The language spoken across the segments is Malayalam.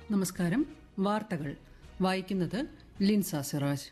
നമസ്കാരം വാർത്തകൾ വായിക്കുന്നത് ലിൻസ സിറാജ്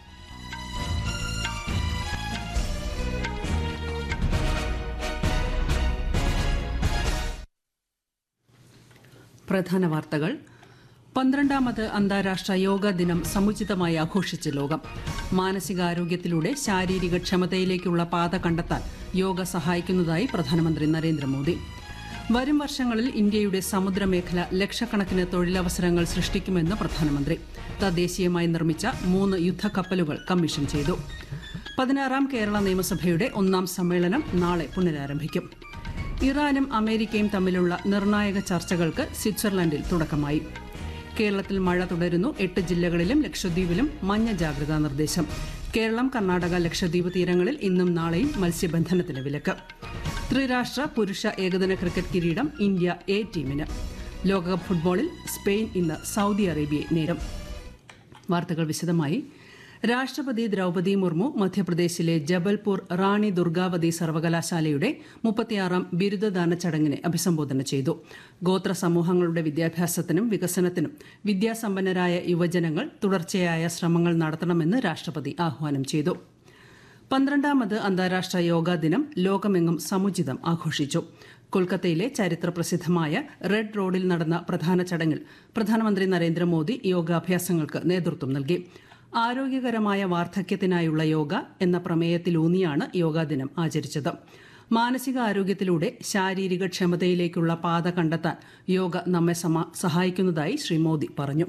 പ്രധാന വാർത്തകൾ പന്ത്രണ്ടാമത് അന്താരാഷ്ട്ര യോഗ ദിനം സമുചിതമായി ആഘോഷിച്ച് ലോകം മാനസികാരോഗ്യത്തിലൂടെ ശാരീരിക ക്ഷമതയിലേക്കുള്ള പാത കണ്ടെത്താൻ യോഗ സഹായിക്കുന്നതായി പ്രധാനമന്ത്രി നരേന്ദ്രമോദി വരും വർഷങ്ങളിൽ ഇന്ത്യയുടെ സമുദ്രമേഖല ലക്ഷക്കണക്കിന് തൊഴിലവസരങ്ങൾ സൃഷ്ടിക്കുമെന്ന് പ്രധാനമന്ത്രി തദ്ദേശീയമായി നിർമ്മിച്ച മൂന്ന് യുദ്ധക്കപ്പലുകൾ കമ്മീഷൻ ചെയ്തു പതിനാറാം കേരള നിയമസഭയുടെ ഒന്നാം സമ്മേളനം നാളെ പുനരാരംഭിക്കും ഇറാനും അമേരിക്കയും തമ്മിലുള്ള നിർണായക ചർച്ചകൾക്ക് സ്വിറ്റ്സർലൻഡിൽ തുടക്കമായി കേരളത്തിൽ മഴ തുടരുന്നു എട്ട് ജില്ലകളിലും ലക്ഷദ്വീപിലും മഞ്ഞ ജാഗ്രതാ നിർദ്ദേശം കേരളം കർണാടക ലക്ഷദ്വീപ് തീരങ്ങളിൽ ഇന്നും നാളെയും മത്സ്യബന്ധനത്തിന് വിലക്ക് ത്രിരാഷ്ട്ര പുരുഷ ഏകദിന ക്രിക്കറ്റ് കിരീടം ഇന്ത്യ എ ടീമിന് ലോകകപ്പ് ഫുട്ബോളിൽ സ്പെയിൻ ഇന്ന് സൗദി അറേബ്യയെ നേരും വാർത്തകൾ വിശദമായി രാഷ്ട്രപതി ദ്രൗപദി മുർമു മധ്യപ്രദേശിലെ ജബൽപൂർ റാണി ദുർഗാവതി സർവകലാശാലയുടെ മുപ്പത്തിയാറാം ബിരുദദാന ചടങ്ങിനെ അഭിസംബോധന ചെയ്തു ഗോത്ര സമൂഹങ്ങളുടെ വിദ്യാഭ്യാസത്തിനും വികസനത്തിനും വിദ്യാസമ്പന്നരായ യുവജനങ്ങൾ തുടർച്ചയായ ശ്രമങ്ങൾ നടത്തണമെന്ന് രാഷ്ട്രപതി ആഹ്വാനം ചെയ്തു പന്ത്രണ്ടാമത് അന്താരാഷ്ട്ര യോഗാ ദിനം ലോകമെങ്ങും സമുചിതം ആഘോഷിച്ചു കൊൽക്കത്തയിലെ ചരിത്ര പ്രസിദ്ധമായ റെഡ് റോഡിൽ നടന്ന പ്രധാന ചടങ്ങിൽ പ്രധാനമന്ത്രി നരേന്ദ്രമോദി യോഗാഭ്യാസങ്ങൾക്ക് നേതൃത്വം നൽകി ആരോഗ്യകരമായ വാർദ്ധക്യത്തിനായുള്ള യോഗ എന്ന പ്രമേയത്തിലൂന്നിയാണ് യോഗാ ദിനം ആചരിച്ചത് മാനസിക ആരോഗ്യത്തിലൂടെ ശാരീരിക ക്ഷമതയിലേക്കുള്ള പാത കണ്ടെത്താൻ യോഗ നമ്മെ സമ- സഹായിക്കുന്നതായി ശ്രീ മോദി പറഞ്ഞു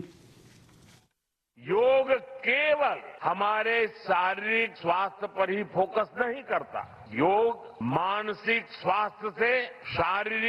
योग केवल हमारे शारीरिक स्वास्थ्य पर ही फोकस नहीं करता योग मानसिक स्वास्थ्य से शारीरिक